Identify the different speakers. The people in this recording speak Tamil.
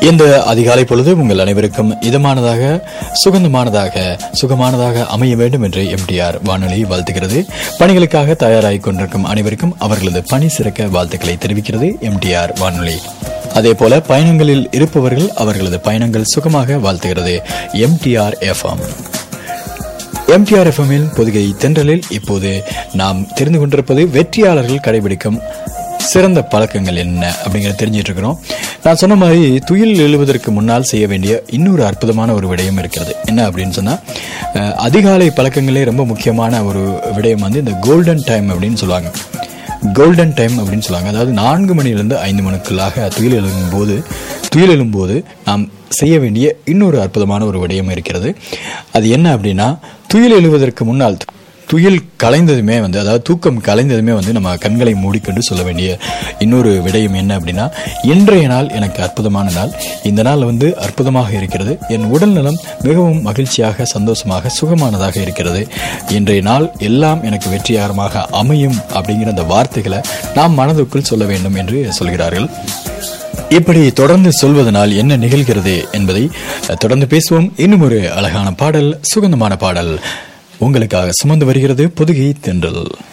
Speaker 1: இந்த அதிகாலை பொழுது உங்கள் அனைவருக்கும் இதமானதாக சுகந்தமானதாக சுகமானதாக அமைய வேண்டும் என்று எம்டிஆர் வானொலி வாழ்த்துகிறது பணிகளுக்காக தயாராகிக் கொண்டிருக்கும் அனைவருக்கும் அவர்களது பணி சிறக்க வாழ்த்துக்களை தெரிவிக்கிறது எம்டிஆர் வானொலி அதே போல பயணங்களில் இருப்பவர்கள் அவர்களது பயணங்கள் சுகமாக வாழ்த்துகிறது எம்டிஆர் எஃப்எம் எம்டிஆர் எஃப்எம்மில் பொதுகை தென்றலில் இப்போது நாம் தெரிந்து கொண்டிருப்பது வெற்றியாளர்கள் கடைபிடிக்கும் சிறந்த பழக்கங்கள் என்ன அப்படிங்கிறத தெரிஞ்சிட்டு இருக்கிறோம் நான் சொன்ன மாதிரி துயில் எழுவதற்கு முன்னால் செய்ய வேண்டிய இன்னொரு அற்புதமான ஒரு விடயம் இருக்கிறது என்ன அப்படின்னு சொன்னா அஹ், அதிகாலை பழக்கங்களே ரொம்ப முக்கியமான ஒரு விடயம் வந்து இந்த கோல்டன் டைம் அப்படின்னு சொல்லுவாங்க கோல்டன் டைம் அப்படின்னு சொல்லுவாங்க அதாவது நான்கு மணிலிருந்து ஐந்து மணிக்குள்ளாக துயில் எழும்போது துயில் எழும்போது நாம் செய்ய வேண்டிய இன்னொரு அற்புதமான ஒரு விடயம் இருக்கிறது அது என்ன அப்படின்னா துயில் எழுவதற்கு முன்னால் துயில் கலைந்ததுமே வந்து அதாவது தூக்கம் கலைந்ததுமே வந்து நம்ம கண்களை மூடிக்கொண்டு சொல்ல வேண்டிய இன்னொரு விடயம் என்ன அப்படின்னா இன்றைய நாள் எனக்கு அற்புதமான நாள் இந்த நாள் வந்து அற்புதமாக இருக்கிறது என் உடல் நலம் மிகவும் மகிழ்ச்சியாக சந்தோஷமாக சுகமானதாக இருக்கிறது இன்றைய நாள் எல்லாம் எனக்கு வெற்றிகரமாக அமையும் அப்படிங்கிற அந்த வார்த்தைகளை நாம் மனதுக்குள் சொல்ல வேண்டும் என்று சொல்கிறார்கள் இப்படி தொடர்ந்து சொல்வதனால் என்ன நிகழ்கிறது என்பதை அஹ், தொடர்ந்து பேசுவோம் இன்னும் ஒரு அழகான பாடல் சுகந்தமான பாடல் உங்களுக்காக சுமந்து வருகிறது பொதுகை தென்றல்